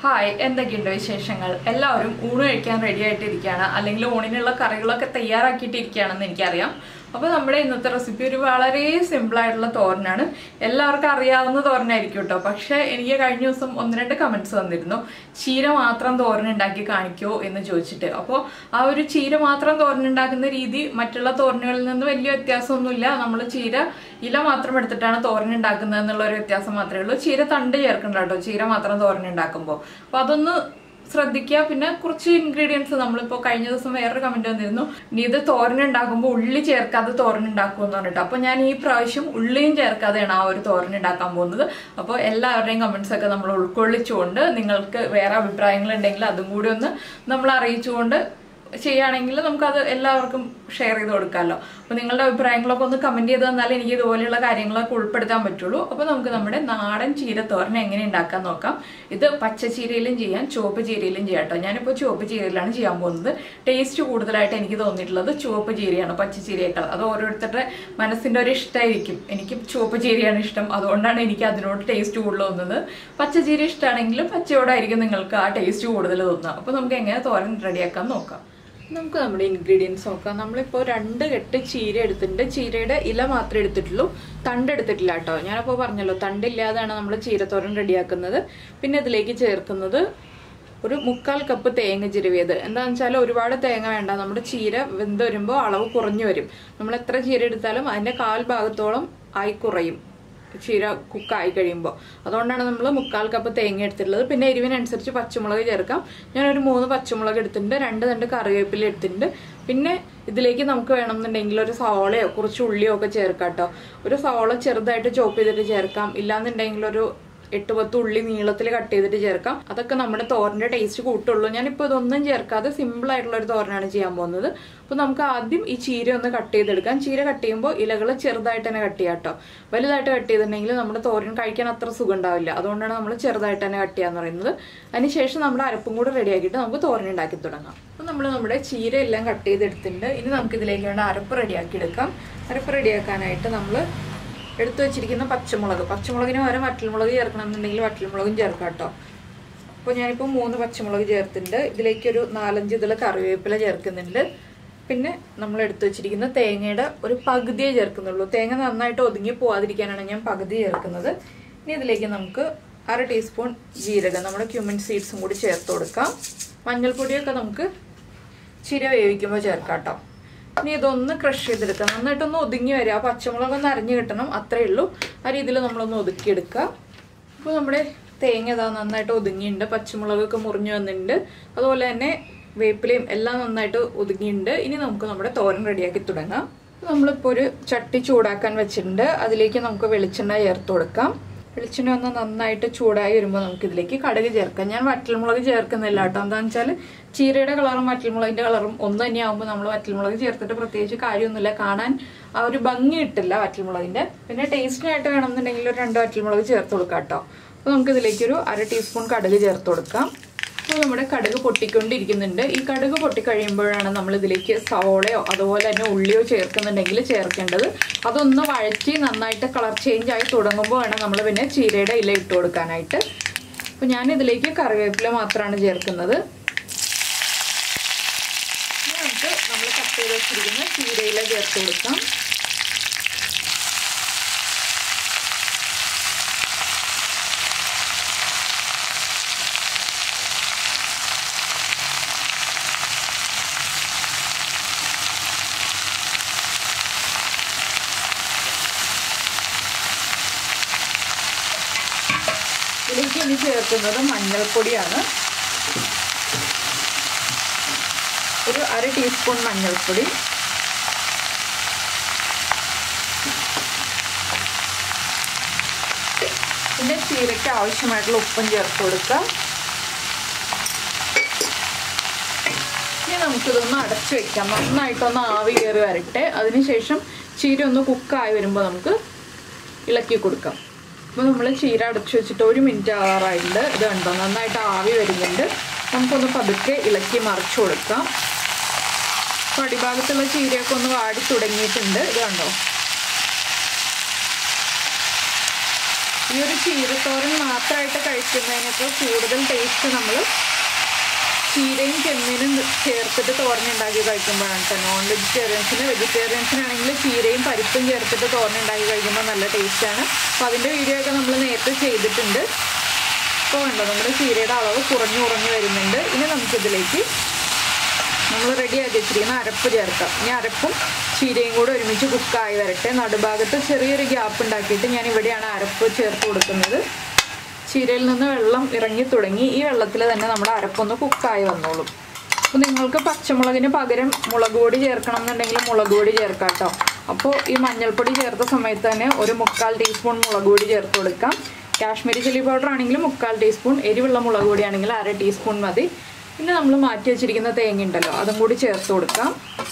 hi എന്തൊക്കെയുണ്ട് വിശേഷങ്ങൾ എല്ലാവരും ഊണ് കഴിക്കാൻ റെഡി ആയിട്ടിരിക്കുകയാണ് അല്ലെങ്കിൽ ഊണിനുള്ള കറികളൊക്കെ തയ്യാറാക്കിയിട്ടിരിക്കുകയാണെന്ന് എനിക്കറിയാം അപ്പോൾ നമ്മുടെ ഇന്നത്തെ റെസിപ്പി ഒരു വളരെ സിമ്പിൾ ആയിട്ടുള്ള തോരനാണ് എല്ലാവർക്കും അറിയാവുന്ന തോരനായിരിക്കും കേട്ടോ പക്ഷേ എനിക്ക് കഴിഞ്ഞ ദിവസം ഒന്ന് രണ്ട് കമൻറ്റ്സ് വന്നിരുന്നു ചീര മാത്രം തോരൻ ഉണ്ടാക്കി കാണിക്കുമോ എന്ന് ചോദിച്ചിട്ട് അപ്പോൾ ആ ഒരു ചീര മാത്രം തോരൻ ഉണ്ടാക്കുന്ന രീതി മറ്റുള്ള തോരനുകളിൽ നിന്ന് വലിയ വ്യത്യാസമൊന്നുമില്ല നമ്മൾ ചീര ഇല മാത്രം എടുത്തിട്ടാണ് തോരൻ ഉണ്ടാക്കുന്നത് എന്നുള്ള ഒരു വ്യത്യാസം മാത്രമേ ഉള്ളൂ ചീര തണ്ട് ചേർക്കണ്ട കേട്ടോ ചീര മാത്രം തോരൻ ഉണ്ടാക്കുമ്പോൾ അപ്പോൾ അതൊന്ന് ശ്രദ്ധിക്കുക പിന്നെ കുറച്ച് ഇൻഗ്രീഡിയൻസ് നമ്മളിപ്പോൾ കഴിഞ്ഞ ദിവസം വേറൊരു കമന്റ് വന്നിരുന്നു നീ ഇത് തോരൻ ഉണ്ടാക്കുമ്പോൾ ഉള്ളി ചേർക്കാതെ തോരൻ ഉണ്ടാക്കുമെന്ന് പറഞ്ഞിട്ട് അപ്പോൾ ഞാൻ ഈ പ്രാവശ്യം ഉള്ളിയും ചേർക്കാതെയാണ് ആ ഒരു തോരൻ ഉണ്ടാക്കാൻ പോകുന്നത് അപ്പോൾ എല്ലാവരുടെയും കമന്റ്സ് ഒക്കെ നമ്മൾ ഉൾക്കൊള്ളിച്ചുകൊണ്ട് നിങ്ങൾക്ക് വേറെ അഭിപ്രായങ്ങൾ ഉണ്ടെങ്കിൽ അതും കൂടി ഒന്ന് നമ്മൾ അറിയിച്ചുകൊണ്ട് ചെയ്യുകയാണെങ്കിൽ നമുക്കത് എല്ലാവർക്കും ഷെയർ ചെയ്ത് കൊടുക്കാമല്ലോ അപ്പോൾ നിങ്ങളുടെ അഭിപ്രായങ്ങളൊക്കെ ഒന്ന് കമൻറ്റ് ചെയ്ത് തന്നാൽ എനിക്ക് ഇതുപോലെയുള്ള കാര്യങ്ങളൊക്കെ ഉൾപ്പെടുത്താൻ പറ്റുള്ളൂ അപ്പോൾ നമുക്ക് നമ്മുടെ നാടൻ ചീരത്തോരൻ എങ്ങനെ ഉണ്ടാക്കാൻ നോക്കാം ഇത് പച്ച ചീരയിലും ചെയ്യാം ചുവപ്പ് ചീരയിലും ചെയ്യാം കേട്ടോ ഞാനിപ്പോൾ ചുവപ്പ് ചീരയിലാണ് ചെയ്യാൻ പോകുന്നത് ടേസ്റ്റ് കൂടുതലായിട്ട് എനിക്ക് തോന്നിയിട്ടുള്ളത് ചുവപ്പ് ചീരയാണ് പച്ച ചീരയേക്കാൾ അത് ഓരോരുത്തരുടെ മനസ്സിൻ്റെ ഒരു ഇഷ്ടമായിരിക്കും എനിക്ക് ചുവപ്പ് ചീരയാണ് ഇഷ്ടം അതുകൊണ്ടാണ് എനിക്ക് അതിനോട് ടേസ്റ്റ് കൂടുതൽ തോന്നുന്നത് പച്ച ചീര ഇഷ്ടമാണെങ്കിലും പച്ചയോടായിരിക്കും നിങ്ങൾക്ക് ആ ടേസ്റ്റ് കൂടുതൽ തോന്നുക അപ്പോൾ നമുക്ക് എങ്ങനെ തോരൻ റെഡിയാക്കാൻ നോക്കാം നമുക്ക് നമ്മുടെ ഇൻഗ്രീഡിയൻസ് നോക്കാം നമ്മളിപ്പോൾ രണ്ട് കെട്ട് ചീര എടുത്തിട്ടുണ്ട് ചീരയുടെ ഇല മാത്രമേ എടുത്തിട്ടുള്ളൂ തണ്ട് എടുത്തിട്ടില്ല കേട്ടോ ഞാനപ്പോൾ പറഞ്ഞല്ലോ തണ്ടില്ലാതാണ് നമ്മൾ ചീരത്തോരൻ റെഡിയാക്കുന്നത് പിന്നെ ഇതിലേക്ക് ചേർക്കുന്നത് ഒരു മുക്കാൽ കപ്പ് തേങ്ങ ചിരവിയത് എന്താണെന്ന് വെച്ചാൽ ഒരുപാട് തേങ്ങ വേണ്ട നമ്മുടെ ചീര വെന്ത് വരുമ്പോൾ അളവ് കുറഞ്ഞു വരും നമ്മൾ എത്ര ചീര എടുത്താലും അതിൻ്റെ കാൽ ഭാഗത്തോളം ആയി കുറയും ചീര കുക്കായി കഴിയുമ്പോൾ അതുകൊണ്ടാണ് നമ്മൾ മുക്കാൽ കപ്പ് തേങ്ങ എടുത്തിട്ടുള്ളത് പിന്നെ എരിവിനനുസരിച്ച് പച്ചമുളക് ചേർക്കാം ഞാനൊരു മൂന്ന് പച്ചമുളക് എടുത്തിട്ടുണ്ട് രണ്ട് രണ്ട് കറിവേപ്പില എടുത്തിട്ടുണ്ട് പിന്നെ ഇതിലേക്ക് നമുക്ക് വേണമെന്നുണ്ടെങ്കിൽ ഒരു സവോളയോ കുറച്ച് ഉള്ളിയോ ഒക്കെ ചേർക്കാം കേട്ടോ ഒരു സവോള ചെറുതായിട്ട് ചോപ്പ് ചെയ്തിട്ട് ചേർക്കാം ഇല്ലാന്നുണ്ടെങ്കിൽ ഒരു എട്ട് പത്ത് ഉള്ളി നീളത്തിൽ കട്ട് ചെയ്തിട്ട് ചേർക്കാം അതൊക്കെ നമ്മുടെ തോരൻ്റെ ടേസ്റ്റ് കൂട്ടുള്ളൂ ഞാനിപ്പോൾ ഇതൊന്നും ചേർക്കാതെ സിമ്പിൾ ആയിട്ടുള്ള ഒരു തോരനാണ് ചെയ്യാൻ പോകുന്നത് അപ്പോൾ നമുക്ക് ആദ്യം ഈ ചീര ഒന്ന് കട്ട് ചെയ്തെടുക്കാം ചീര കട്ട് ചെയ്യുമ്പോൾ ഇലകൾ ചെറുതായിട്ട് തന്നെ കട്ട് ചെയ്യാം കേട്ടോ വലുതായിട്ട് കട്ട് ചെയ്തിട്ടുണ്ടെങ്കിൽ നമ്മുടെ തോരൻ കഴിക്കാൻ അത്ര സുഖം ഉണ്ടാവില്ല അതുകൊണ്ടാണ് നമ്മൾ ചെറുതായിട്ട് തന്നെ കട്ട് ചെയ്യാന്ന് പറയുന്നത് അതിനുശേഷം നമ്മുടെ അരപ്പും കൂടെ റെഡിയാക്കിയിട്ട് നമുക്ക് തോരൻ ഉണ്ടാക്കി തുടങ്ങാം അപ്പോൾ നമ്മൾ നമ്മുടെ ചീര എല്ലാം കട്ട് ചെയ്തെടുത്തിട്ടുണ്ട് ഇനി നമുക്ക് ഇതിലേക്ക് വേണ്ട അരപ്പ് റെഡിയാക്കി എടുക്കാം അരപ്പ് റെഡിയാക്കാനായിട്ട് നമ്മൾ എടുത്തു വെച്ചിരിക്കുന്ന പച്ചമുളക് പച്ചമുളകിന് പകരം വറ്റൽമുളക് ചേർക്കണം എന്നുണ്ടെങ്കിൽ വറ്റൽമുളകും ചേർക്കാം കേട്ടോ അപ്പോൾ ഞാനിപ്പോൾ മൂന്ന് പച്ചമുളക് ചേർത്തിട്ടുണ്ട് ഇതിലേക്ക് ഒരു നാലഞ്ച് ഇതിൽ കറിവേപ്പില ചേർക്കുന്നുണ്ട് പിന്നെ നമ്മൾ എടുത്തു വെച്ചിരിക്കുന്ന തേങ്ങയുടെ ഒരു പകുതിയേ ചേർക്കുന്നുള്ളൂ തേങ്ങ നന്നായിട്ട് ഒതുങ്ങി പോവാതിരിക്കാനാണ് ഞാൻ പകുതി ചേർക്കുന്നത് ഇനി ഇതിലേക്ക് നമുക്ക് അര ടീസ്പൂൺ ജീരകം നമ്മുടെ ക്യൂമിൻ സീഡ്സും കൂടി ചേർത്ത് കൊടുക്കാം മഞ്ഞൾപ്പൊടിയൊക്കെ നമുക്ക് ചിര വേവിക്കുമ്പോൾ ചേർക്കാം കേട്ടോ ഇനി ഇതൊന്ന് ക്രഷ് ചെയ്തെടുക്കാം നന്നായിട്ടൊന്ന് ഒതുങ്ങി വരിക ആ പച്ചമുളക് ഒന്ന് അരിഞ്ഞു കിട്ടണം അത്രയേ ഉള്ളൂ ആ രീതിയിൽ നമ്മളൊന്ന് ഒതുക്കിയെടുക്കുക അപ്പോൾ നമ്മുടെ തേങ്ങ ഇതാ നന്നായിട്ട് ഒതുങ്ങിയിട്ടുണ്ട് പച്ചമുളകൊക്കെ മുറിഞ്ഞു വന്നിട്ടുണ്ട് അതുപോലെ തന്നെ വേപ്പിലയും എല്ലാം നന്നായിട്ട് ഒതുങ്ങിയിട്ടുണ്ട് ഇനി നമുക്ക് നമ്മുടെ തോരൻ റെഡിയാക്കി തുടങ്ങാം നമ്മളിപ്പോൾ ഒരു ചട്ടി ചൂടാക്കാൻ വെച്ചിട്ടുണ്ട് അതിലേക്ക് നമുക്ക് വെളിച്ചെണ്ണ ചേർത്ത് കൊടുക്കാം വെളിച്ചെണ്ണ ഒന്ന് നന്നായിട്ട് ചൂടായി വരുമ്പോൾ നമുക്ക് ഇതിലേക്ക് കടുക് ചേർക്കാം ഞാൻ വറ്റൽമുളക് ചേർക്കുന്നില്ല കേട്ടോ എന്താണെന്ന് വെച്ചാൽ ചീരയുടെ കളറും വറ്റൽമുളകിന്റെ കളറും ഒന്ന് തന്നെയാകുമ്പോൾ നമ്മൾ വറ്റൽമുളക് ചേർത്തിട്ട് പ്രത്യേകിച്ച് കാര്യമൊന്നുമില്ല കാണാൻ ആ ഒരു ഭംഗി കിട്ടില്ല വറ്റൽമുളകിന്റെ പിന്നെ ടേസ്റ്റിനായിട്ട് വേണമെന്നുണ്ടെങ്കിൽ ഒരു രണ്ട് വറ്റൽമുളക് ചേർത്ത് കൊടുക്കാം കേട്ടോ അപ്പോൾ നമുക്ക് ഇതിലേക്ക് ഒരു അര ടീസ്പൂൺ കടുക് ചേർത്ത് കൊടുക്കാം അപ്പോൾ നമ്മുടെ കടുക് പൊട്ടിക്കൊണ്ടിരിക്കുന്നുണ്ട് ഈ കടുക് പൊട്ടിക്കഴിയുമ്പോഴാണ് നമ്മൾ ഇതിലേക്ക് സവോളയോ അതുപോലെ തന്നെ ഉള്ളിയോ ചേർക്കുന്നുണ്ടെങ്കിൽ ചേർക്കേണ്ടത് അതൊന്ന് വഴറ്റി നന്നായിട്ട് കളർ ചേഞ്ച് ആയി തുടങ്ങുമ്പോൾ വേണം നമ്മൾ പിന്നെ ചീരയുടെ ഇല ഇട്ട് കൊടുക്കാനായിട്ട് അപ്പോൾ ഞാൻ ഇതിലേക്ക് കറിവേപ്പില മാത്രമാണ് ചേർക്കുന്നത് ഇനി നമുക്ക് നമ്മൾ കട്ട് ചെയ്ത് വെച്ചിരിക്കുന്ന ചീരയില ചേർത്ത് കൊടുക്കാം ഇതിലേക്ക് ഇനി ചേർക്കുന്നത് മഞ്ഞൾപ്പൊടിയാണ് ഒരു അര ടീസ്പൂൺ മഞ്ഞൾപ്പൊടി പിന്നെ ചീരയ്ക്ക് ആവശ്യമായിട്ടുള്ള ഉപ്പും ചേർത്ത് കൊടുക്കാം ഇനി നമുക്കിതൊന്ന് അടച്ചു വെക്കാം നന്നായിട്ടൊന്ന് ആവി കയറി വരട്ടെ അതിനുശേഷം ചീര ഒന്ന് കുക്കായി വരുമ്പോൾ നമുക്ക് ഇളക്കി കൊടുക്കാം അപ്പോൾ നമ്മൾ ചീര അടച്ചു വെച്ചിട്ട് ഒരു മിനിറ്റ് ആവാറായിട്ടുണ്ട് ഇത് കണ്ടോ നന്നായിട്ട് ആവി വരുന്നുണ്ട് നമുക്കൊന്ന് പതുക്കെ ഇളക്കി മറിച്ചു കൊടുക്കാം അപ്പോൾ അടിഭാഗത്തുള്ള ചീരയൊക്കെ ഒന്ന് വാടി തുടങ്ങിയിട്ടുണ്ട് ഇത് കണ്ടോ ഈ ഒരു ചീരത്തോരൻ മാത്രമായിട്ട് കഴിക്കുന്നതിനൊക്കെ കൂടുതൽ ടേസ്റ്റ് നമ്മൾ ചീരയും ചെമ്മീനും ചേർത്തിട്ട് തോരനുണ്ടാക്കി കഴിക്കുമ്പോഴാണ് കേട്ടോ നോൺ വെജിറ്റേറിയൻസിന് വെജിറ്റേറിയൻസിനാണെങ്കിൽ ചീരയും പരിപ്പും ചേർത്തിട്ട് തോരനുണ്ടാക്കി കഴിക്കുമ്പോൾ നല്ല ടേസ്റ്റാണ് അപ്പോൾ അതിൻ്റെ വീഡിയോ ഒക്കെ നമ്മൾ നേരത്തെ ചെയ്തിട്ടുണ്ട് ഇപ്പോൾ കണ്ടോ നമ്മുടെ ചീരയുടെ അളവ് കുറഞ്ഞു കുറഞ്ഞു വരുന്നുണ്ട് ഇനി നമുക്കിതിലേക്ക് നമ്മൾ റെഡി ആക്കി വെച്ചിരിക്കുന്ന അരപ്പ് ചേർക്കാം ഇനി അരപ്പും ചീരയും കൂടെ ഒരുമിച്ച് കുക്കായി വരട്ടെ നടുഭാഗത്ത് ചെറിയൊരു ഗ്യാപ്പ് ഉണ്ടാക്കിയിട്ട് ഞാൻ ഇവിടെയാണ് അരപ്പ് ചേർത്ത് കൊടുക്കുന്നത് ചീരയിൽ നിന്ന് വെള്ളം ഇറങ്ങി തുടങ്ങി ഈ വെള്ളത്തിൽ തന്നെ നമ്മുടെ അരപ്പൊന്ന് കുക്കായി വന്നോളും അപ്പോൾ നിങ്ങൾക്ക് പച്ചമുളകിന് പകരം മുളക് പൊടി ചേർക്കണം എന്നുണ്ടെങ്കിൽ മുളക് പൊടി ചേർക്കാം കേട്ടോ അപ്പോൾ ഈ മഞ്ഞൾപ്പൊടി ചേർത്ത സമയത്ത് തന്നെ ഒരു മുക്കാൽ ടീസ്പൂൺ മുളക് പൊടി ചേർത്ത് കൊടുക്കാം കാശ്മീരി ചില്ലി പൗഡർ ആണെങ്കിൽ മുക്കാൽ ടീസ്പൂൺ എരിവുള്ള മുളക് പൊടി ആണെങ്കിൽ അര ടീസ്പൂൺ മതി പിന്നെ നമ്മൾ മാറ്റി വെച്ചിരിക്കുന്ന തേങ്ങ ഉണ്ടല്ലോ അതും കൂടി ചേർത്ത് കൊടുക്കാം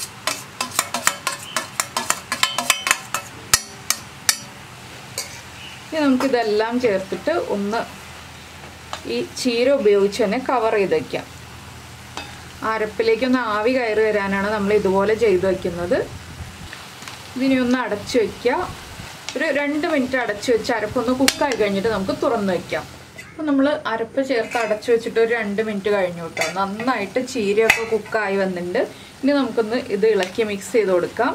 ഇനി നമുക്കിതെല്ലാം ചേർത്തിട്ട് ഒന്ന് ഈ ചീര ഉപയോഗിച്ച് തന്നെ കവർ ചെയ്ത് വയ്ക്കാം അരപ്പിലേക്ക് ഒന്ന് ആവി കയറി വരാനാണ് നമ്മൾ ഇതുപോലെ ചെയ്ത് വയ്ക്കുന്നത് ഇതിനെ ഒന്ന് അടച്ചു വയ്ക്കുക ഒരു രണ്ട് മിനിറ്റ് അടച്ചു വെച്ച് അരപ്പൊന്ന് കുക്കായി കഴിഞ്ഞിട്ട് നമുക്ക് തുറന്ന് വയ്ക്കാം അപ്പോൾ നമ്മൾ അരപ്പ് ചേർത്ത് അടച്ചു വെച്ചിട്ട് ഒരു രണ്ട് മിനിറ്റ് കഴിഞ്ഞു കേട്ടോ നന്നായിട്ട് ചീരയൊക്കെ കുക്കായി വന്നിട്ടുണ്ട് ഇനി നമുക്കൊന്ന് ഇത് ഇളക്കി മിക്സ് ചെയ്ത് കൊടുക്കാം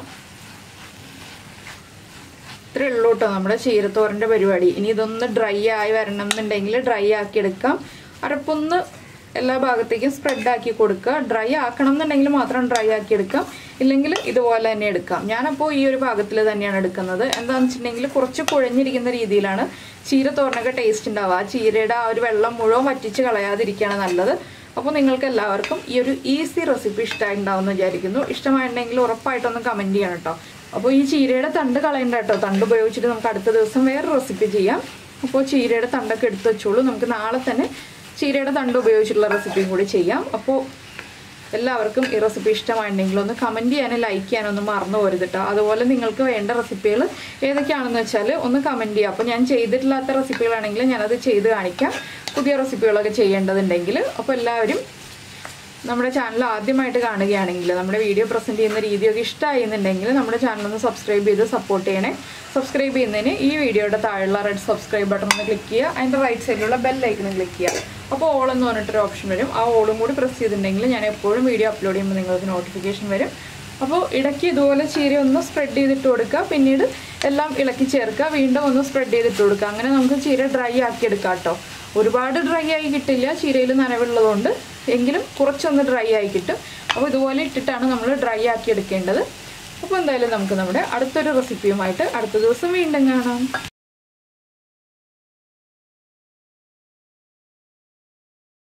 ഇത്രേ ഉള്ളൂ കേട്ടോ നമ്മുടെ ചീരത്തോരൻ്റെ പരിപാടി ഇനി ഇതൊന്ന് ഡ്രൈ ആയി വരണം എന്നുണ്ടെങ്കിൽ ഡ്രൈ ആക്കി എടുക്കാം അരപ്പൊന്ന് എല്ലാ ഭാഗത്തേക്കും സ്പ്രെഡ് ആക്കി കൊടുക്കുക ഡ്രൈ ആക്കണം എന്നുണ്ടെങ്കിൽ മാത്രം ഡ്രൈ ആക്കി എടുക്കാം ഇല്ലെങ്കിൽ ഇതുപോലെ തന്നെ എടുക്കാം ഞാനപ്പോൾ ഈ ഒരു ഭാഗത്തിൽ തന്നെയാണ് എടുക്കുന്നത് എന്താണെന്ന് വെച്ചിട്ടുണ്ടെങ്കിൽ കുറച്ച് കുഴഞ്ഞിരിക്കുന്ന രീതിയിലാണ് ചീര തോരനൊക്കെ ടേസ്റ്റ് ഉണ്ടാവുക ആ ചീരയുടെ ആ ഒരു വെള്ളം മുഴുവൻ വറ്റിച്ച് കളയാതിരിക്കുകയാണ് നല്ലത് അപ്പോൾ നിങ്ങൾക്ക് എല്ലാവർക്കും ഈ ഒരു ഈസി റെസിപ്പി ഇഷ്ടമായിട്ടുണ്ടാവുമെന്ന് വിചാരിക്കുന്നു ഇഷ്ടമായിട്ടുണ്ടെങ്കിൽ ഉറപ്പായിട്ടൊന്ന് കമൻറ്റ് ചെയ്യണം കേട്ടോ അപ്പോൾ ഈ ചീരയുടെ തണ്ട് കളയണ്ട കേട്ടോ തണ്ട് ഉപയോഗിച്ചിട്ട് നമുക്ക് അടുത്ത ദിവസം വേറെ റെസിപ്പി ചെയ്യാം അപ്പോൾ ചീരയുടെ തണ്ടൊക്കെ എടുത്ത് വെച്ചോളൂ നമുക്ക് നാളെ തന്നെ ചീരയുടെ തണ്ട് ഉപയോഗിച്ചിട്ടുള്ള റെസിപ്പിയും കൂടി ചെയ്യാം അപ്പോൾ എല്ലാവർക്കും ഈ റെസിപ്പി ഇഷ്ടമായിട്ടുണ്ടെങ്കിൽ ഒന്ന് കമൻറ്റ് ചെയ്യാനും ലൈക്ക് ചെയ്യാനും ഒന്നും മറന്നു പോരുത് കേട്ടോ അതുപോലെ നിങ്ങൾക്ക് വേണ്ട റെസിപ്പികൾ ഏതൊക്കെയാണെന്ന് വെച്ചാൽ ഒന്ന് കമൻറ്റ് ചെയ്യുക അപ്പോൾ ഞാൻ ചെയ്തിട്ടില്ലാത്ത റെസിപ്പികളാണെങ്കിൽ ഞാനത് ചെയ്ത് കാണിക്കാം പുതിയ റെസിപ്പികളൊക്കെ ചെയ്യേണ്ടതുണ്ടെങ്കിൽ അപ്പോൾ എല്ലാവരും നമ്മുടെ ചാനൽ ആദ്യമായിട്ട് കാണുകയാണെങ്കിൽ നമ്മുടെ വീഡിയോ പ്രസൻറ്റ് ചെയ്യുന്ന രീതിയൊക്കെ ഇഷ്ടമായിരുന്നുണ്ടെങ്കിൽ നമ്മുടെ ചാനൽ ഒന്ന് സബ്സ്ക്രൈബ് ചെയ്ത് സപ്പോർട്ട് ചെയ്യണേ സബ്സ്ക്രൈബ് ചെയ്യുന്നതിന് ഈ വീഡിയോയുടെ താഴെയുള്ള റെഡ് സബ്സ്ക്രൈബ് ബട്ടൺ ഒന്ന് ക്ലിക്ക് ചെയ്യുക അതിൻ്റെ റൈറ്റ് സൈഡിലുള്ള ബെൽ ഐക്കൺ ക്ലിക്ക് ചെയ്യുക അപ്പോൾ ഓൾ എന്ന് പറഞ്ഞിട്ടൊരു ഓപ്ഷൻ വരും ആ ഓളും കൂടി പ്രസ് ചെയ്തിട്ടുണ്ടെങ്കിൽ ഞാൻ എപ്പോഴും വീഡിയോ അപ്ലോഡ് ചെയ്യുമ്പോൾ നിങ്ങൾക്ക് നോട്ടിഫിക്കേഷൻ വരും അപ്പോൾ ഇടയ്ക്ക് ഇതുപോലെ ചീര ഒന്ന് സ്പ്രെഡ് ചെയ്തിട്ട് കൊടുക്കുക പിന്നീട് എല്ലാം ഇളക്കി ചേർക്കുക വീണ്ടും ഒന്ന് സ്പ്രെഡ് ചെയ്തിട്ട് കൊടുക്കുക അങ്ങനെ നമുക്ക് ചീര ഡ്രൈ ആക്കി എടുക്കാം കേട്ടോ ഒരുപാട് ഡ്രൈ ആയി കിട്ടില്ല ചീരയിൽ നനവുള്ളതുകൊണ്ട് എങ്കിലും കുറച്ചൊന്ന് ഡ്രൈ ആയി കിട്ടും അപ്പോൾ ഇതുപോലെ ഇട്ടിട്ടാണ് നമ്മൾ ഡ്രൈ ആക്കി എടുക്കേണ്ടത് അപ്പോൾ എന്തായാലും നമുക്ക് നമ്മുടെ അടുത്തൊരു റെസിപ്പിയുമായിട്ട് അടുത്ത ദിവസം വീണ്ടും കാണാം